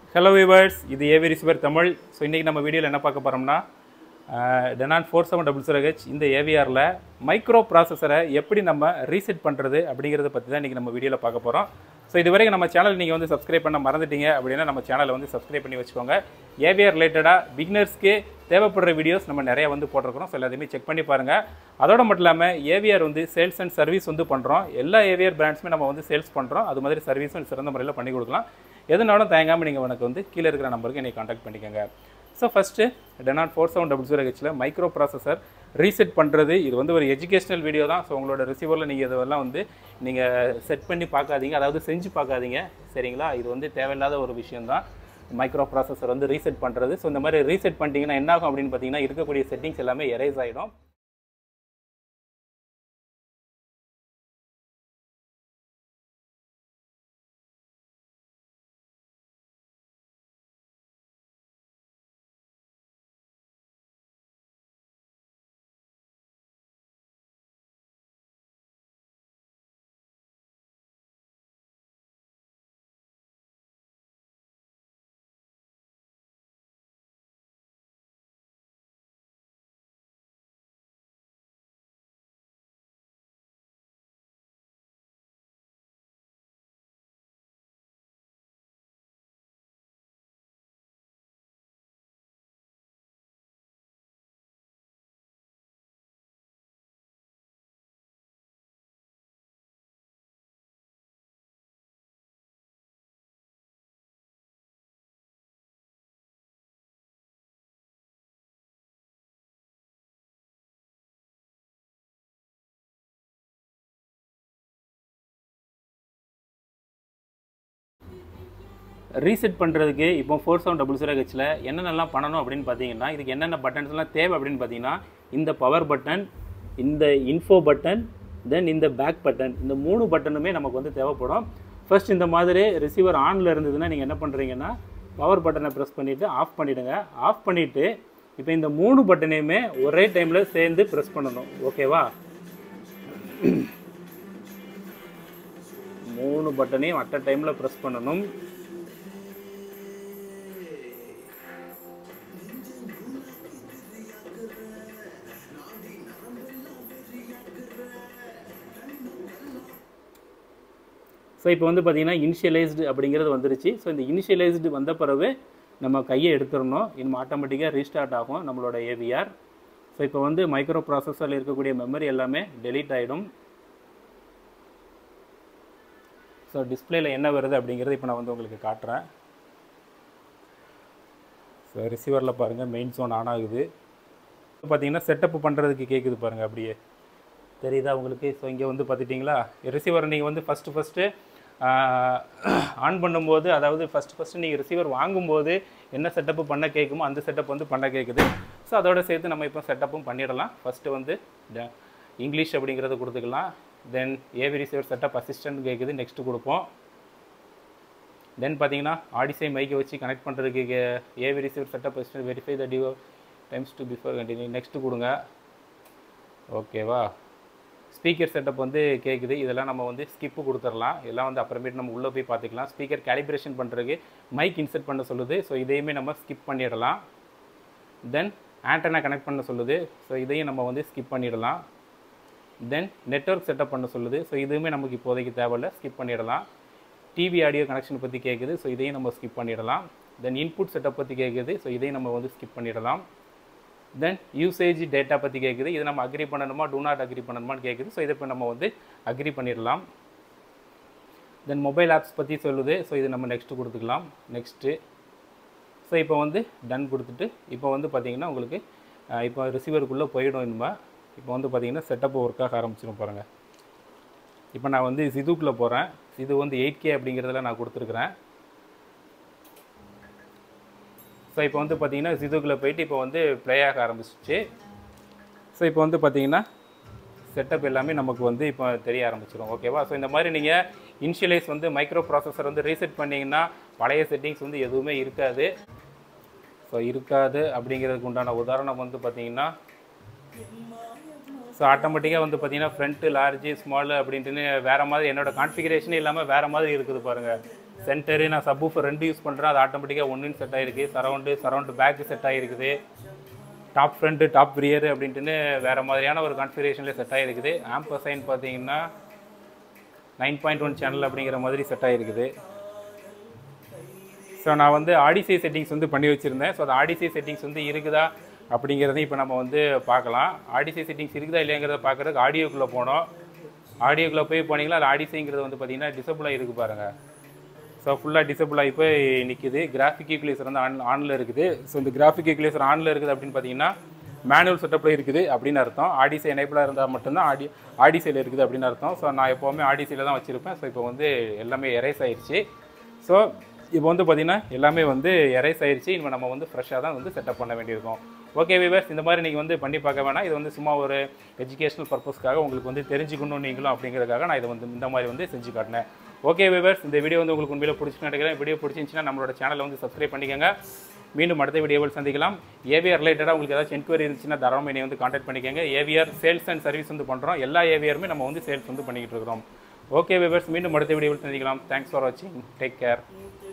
hello viewers இது AV receiver Tamil so இன்றைக்கி நம்ம வீடியோவில் என்ன பார்க்க போகிறோம்னா Denon four seven double zero H இந்த ஏவிஆரில் மைக்ரோ ப்ராசஸரை எப்படி நம்ம ரீசெட் பண்ணுறது அப்படிங்கிறத பற்றி தான் இன்றைக்கி நம்ம வீடியோவில் பார்க்க போகிறோம் ஸோ இது வரைக்கும் நம்ம சேனல் நீங்கள் வந்து சப்ஸ்கிரைப் பண்ண மறந்துட்டீங்க அப்படின்னா நம்ம சேனலை வந்து சப்ஸ்கிரைப் பண்ணி வச்சுக்கோங்க ஏவிஆர் ரிலேட்டடாக பிகினர்ஸ்க்கு தேவைப்படுற வீடியோஸ் நம்ம நிறைய வந்து போட்டிருக்கிறோம் ஸோ எல்லாத்தையுமே செக் பண்ணி பாருங்கள் அதோட மட்டும் இல்லாமல் ஏவிஆர் வந்து சேல்ஸ் அண்ட் சர்வீஸ் வந்து பண்ணுறோம் எல்லா ஏவிஆர் பிராண்ட்ஸுமே நம்ம வந்து சேல்ஸ் பண்ணுறோம் அது மாதிரி சர்வீஸும் சிறந்த முறையில் பண்ணி கொடுக்கலாம் எதுனாலும் தயங்காமல் நீங்கள் எனக்கு வந்து கீழே இருக்கிற நம்பருக்கு என்னை காண்டாக்ட் பண்ணிக்கோங்க so first Denon four seven double zero ஹெச்சில் மைக்ரோ ப்ராசஸர் ரீசெட் பண்ணுறது இது வந்து ஒரு எஜுகேஷனல் வீடியோ தான் ஸோ உங்களோட ரிசீவரில் நீங்கள் இதெல்லாம் வந்து நீங்கள் செட் பண்ணி பார்க்காதீங்க அதாவது செஞ்சு பார்க்காதீங்க சரிங்களா இது வந்து தேவையில்லாத ஒரு விஷயம்தான் மைக்ரோ ப்ராசஸர் வந்து ரீசெட் பண்ணுறது ஸோ இந்த மாதிரி ரீசெட் பண்ணிட்டீங்கன்னா என்ன ஆகும் அப்படின்னு பார்த்தீங்கன்னா இருக்கக்கூடிய செட்டிங்ஸ் எல்லாமே எரேஸ் ஆகிடும் ரீசெட் பண்ணுறதுக்கு இப்போ ஃபோர் செவன் டபுள் ஜீரோ ஹெச்சில் என்னென்னலாம் பண்ணணும் அப்படின்னு பார்த்தீங்கன்னா இதுக்கு என்னென்ன பட்டன்ஸ்லாம் தேவை அப்படின்னு பார்த்தீங்கன்னா இந்த பவர் பட்டன் இந்த இன்ஃபோ பட்டன் தென் இந்த பேக் பட்டன் இந்த மூணு பட்டனுமே நமக்கு வந்து தேவைப்படும் ஃபர்ஸ்ட் இந்த மாதிரி ரிசீவர் ஆனில் இருந்ததுன்னா நீங்கள் என்ன பண்ணுறீங்கன்னா பவர் பட்டனை ப்ரெஸ் பண்ணிவிட்டு ஆஃப் பண்ணிவிடுங்க ஆஃப் பண்ணிவிட்டு இப்போ இந்த மூணு பட்டனையுமே ஒரே டைமில் சேர்ந்து ப்ரெஸ் பண்ணணும் ஓகேவா மூணு பட்டனையும் அட் அ டைமில் ப்ரெஸ் பண்ணணும் ஸோ இப்போ வந்து பார்த்தீங்கன்னா இனிஷியலைஸ்டு அப்படிங்கிறது வந்துருச்சு ஸோ இந்த இனிஷியலைஸ்டு வந்த பிறகு நம்ம கையை எடுத்துடணும் இன்னும் ஆட்டோமேட்டிக்காக ரீஸ்டார்ட் ஆகும் நம்மளோட ஏவிஆர் ஸோ இப்போ வந்து மைக்ரோ ப்ராசஸரில் இருக்கக்கூடிய மெமரி எல்லாமே டெலீட் ஆகிடும் ஸோ டிஸ்பிளேல என்ன வருது அப்படிங்கிறது இப்போ நான் வந்து உங்களுக்கு காட்டுறேன் ஸோ ரிசீவரில் பாருங்கள் மெயின் ஜோன் ஆன் ஆகுது பார்த்தீங்கன்னா செட்டப் பண்ணுறதுக்கு கேட்குது பாருங்கள் அப்படியே தெரியுதா உங்களுக்கு ஸோ இங்கே வந்து பார்த்துட்டிங்களா ரிசீவர் நீங்கள் வந்து ஃபஸ்ட்டு ஃபஸ்ட்டு ஆன் பண்ணும்போது அதாவது ஃபஸ்ட்டு ஃபஸ்ட்டு நீங்கள் ரிசீவர் வாங்கும்போது என்ன செட்டப்பு பண்ண கேட்குமோ அந்த செட்டப் வந்து பண்ண கேட்குது ஸோ அதோட சேர்த்து நம்ம இப்போ செட்டப்பும் பண்ணிடலாம் ஃபஸ்ட்டு வந்து ட- இங்கிலீஷ் அப்படிங்கிறத கொடுத்துக்கலாம் then AV receiver setup assistant கேட்குது நெக்ஸ்ட்டு கொடுப்போம் தென் பார்த்தீங்கன்னா ஆடிசை மைக்கை வச்சு கனெக்ட் பண்ணுறதுக்கு AV receiver setup assistant verify the TiVo times to before continue next கொடுங்க ஓகேவா ஸ்பீக்கர் செட்டப் வந்து கேட்குது இதெல்லாம் நம்ம வந்து ஸ்கிப்பு கொடுத்துடலாம் இதெல்லாம் வந்து அப்புறமேட்டு நம்ம உள்ளே போய் பார்த்துக்கலாம் ஸ்பீக்கர் கேலிப்ரேஷன் பண்ணுறதுக்கு மைக் இன்செர்ட் பண்ண சொல்லுது ஸோ இதையுமே நம்ம ஸ்கிப் பண்ணிடலாம் தென் ஆண்டனா கனெக்ட் பண்ண சொல்லுது ஸோ இதையும் நம்ம வந்து ஸ்கிப் பண்ணிடலாம் தென் நெட்வொர்க் செட்டப் பண்ண சொல்லுது ஸோ இதுவுமே நமக்கு இப்போதைக்கு தேவையில்ல ஸ்கிப் பண்ணிடலாம் டிவி ஆடியோ கனெக்ஷன் பற்றி கேட்குது ஸோ இதையும் நம்ம ஸ்கிப் பண்ணிடலாம் தென் இன்புட் செட்டப் பற்றி கேட்குது ஸோ இதையும் நம்ம வந்து ஸ்கிப் பண்ணிடலாம் தென் யூசேஜ் டேட்டா பற்றி கேட்குது இது நம்ம அக்ரி பண்ணணுமா டூ நாட் அக்ரி பண்ணணுமான்னு கேட்குது ஸோ இதை இப்போ நம்ம வந்து அக்ரி பண்ணிடலாம் தென் மொபைல் ஆப்ஸ் பற்றி சொல்லுது ஸோ இது நம்ம நெக்ஸ்ட்டு கொடுத்துக்கலாம் நெக்ஸ்ட்டு ஸோ இப்போ வந்து டன் கொடுத்துட்டு இப்போ வந்து பார்த்தீங்கன்னா உங்களுக்கு அஹ், இப்போ ரிசீவருக்குள்ளே போயிடும் இனிமே இப்போ வந்து பார்த்தீங்கன்னா செட்டப் ஒர்க்காக ஆரம்பிச்சிடும் பாருங்கள் இப்போ நான் வந்து சிதுக்குள்ளே போகிறேன் இது வந்து எயிட் கே அப்படிங்கிறதுல நான் கொடுத்துருக்குறேன் ஸோ இப்போ வந்து பார்த்தீங்கன்னா சிதுக்குள்ளே போயிட்டு இப்போ வந்து ப்ளே ஆக ஆரம்பிச்சிச்சு ஸோ இப்போ வந்து பார்த்தீங்கன்னா செட்டப் எல்லாமே நமக்கு வந்து இப்போ தெரிய ஆரம்பிச்சிடும் ஓகேவா ஸோ இந்த மாதிரி நீங்கள் இனிஷியலைஸ் வந்து மைக்ரோ ப்ராசஸர் வந்து ரீசெட் பண்ணிங்கன்னா பழைய செட்டிங்ஸ் வந்து எதுவுமே இருக்காது ஸோ இருக்காது அப்படிங்கிறதுக்கு உண்டான உதாரணம் வந்து பார்த்தீங்கன்னா ஸோ ஆட்டோமேட்டிக்காக வந்து பார்த்தீங்கன்னா ஃப்ரண்ட்டு லார்ஜ் ஸ்மால் அப்படின்ட்டுன்னு வேறு மாதிரி என்னோட கான்ஃபிகரேஷனே இல்லாமல் வேறு மாதிரி இருக்குது பாருங்கள் சென்டரு நான் சப்வூஃபர் ரெண்டு யூஸ் பண்ணுறேன் அது ஆட்டோமேட்டிக்காக ஒன்றுன்னு செட் ஆகிருக்கு சரௌண்டு சரௌண்டு பேக்கு செட் ஆகிருக்குது டாப் ஃப்ரண்ட்டு டாப் ரியர் அப்படின்ட்டுன்னு வேறு மாதிரியான ஒரு கான்ஃபிகரேஷனில் செட் ஆகிருக்குது ஆம்பசைன் பார்த்தீங்கன்னா நைன் பாயிண்ட் ஒன் சேனல் அப்படிங்கிற மாதிரி செட் ஆகிருக்குது ஸோ நான் வந்து ஆடிசி செட்டிங்ஸ் வந்து பண்ணி வச்சுருந்தேன் ஸோ அந்த ஆடிசி செட்டிங்ஸ் வந்து இருக்குதா அப்படிங்கிறதையும் இப்போ நம்ம வந்து பார்க்கலாம் ஆடிசி செட்டிங்ஸ் இருக்குதா இல்லைங்கிறத பார்க்குறதுக்கு ஆடியோக்குள்ளே போனோம் ஆடியோக்குள்ளே போய் போனீங்கன்னா அது ஆடிசிங்கிறது வந்து பார்த்தீங்கன்னா டிசபிள் ஆகிருக்கு பாருங்கள் ஸோ ஃபுல்லாக டிசபிள் ஆகி போய் நிற்கிது கிராஃபிக் ஈக்குலேசர் வந்து ஆன் ஆனில் இருக்குது ஸோ இந்த கிராஃபிக் ஈக்குலேசர் ஆனில் இருக்குது அப்படின்னு பார்த்தீங்கன்னா மேனுவல் செட்டப்பில் இருக்குது அப்படின்னு அர்த்தம் ஆடிசி எனேபிளாக இருந்தால் மட்டும்தான் ஆடி ஆடிசியில் இருக்குது அப்படின்னு அர்த்தம் ஸோ நான் எப்போவுமே ஆடிசியில் தான் வச்சுருப்பேன் ஸோ இப்போ வந்து எல்லாமே எரேஸ் ஆயிடுச்சு ஸோ இப்போ வந்து பார்த்திங்கன்னா எல்லாமே வந்து எரேஸ் ஆயிடுச்சு இப்போ நம்ம வந்து ஃப்ரெஷ்ஷாக தான் வந்து செட்டப் பண்ண வேண்டியிருக்கும் ஓகே விவர்ஸ் இந்த மாதிரி நீங்கள் வந்து பண்ணி பார்க்க வேணாம் இது வந்து சும்மா ஒரு எஜுகேஷனல் பர்பஸ்க்காக உங்களுக்கு வந்து தெரிஞ்சுக்கணும் நீங்களும் அப்படிங்கிறதுக்காக நான் இதை வந்து இந்த மாதிரி வந்து செஞ்சு காட்டினேன் ஓகே விவர்ஸ் இந்த வீடியோ வந்து உங்களுக்கு உண்மையில பிடிச்சி நினைக்கிறேன் வீடியோ பிடிச்சிருந்துச்சுன்னா நம்மளோட சேனலை வந்து சப்ஸ்கிரைப் பண்ணிக்கோங்க மீண்டும் அடுத்த வீடியோவில் சந்திக்கலாம் ஏவிஆர் ரிலேட்டடாக உங்களுக்கு ஏதாச்சும் என்கொயரி இருந்துச்சுன்னா தாராளமாக என்னை வந்து காண்டாக்ட் பண்ணிக்கோங்க ஏவிஆர் சேல்ஸ் அண்ட் சர்வீஸ் வந்து பண்ணுறோம் எல்லா ஏவிஆருமே நம்ம வந்து சேல்ஸ் வந்து பண்ணிக்கிட்டு இருக்கிறோம் ஓகே விவர்ஸ் மீண்டும் அடுத்த வீடியோவில் சந்திக்கலாம் தேங்க்ஸ் ஃபார் வாட்சிங் டேக் கேர்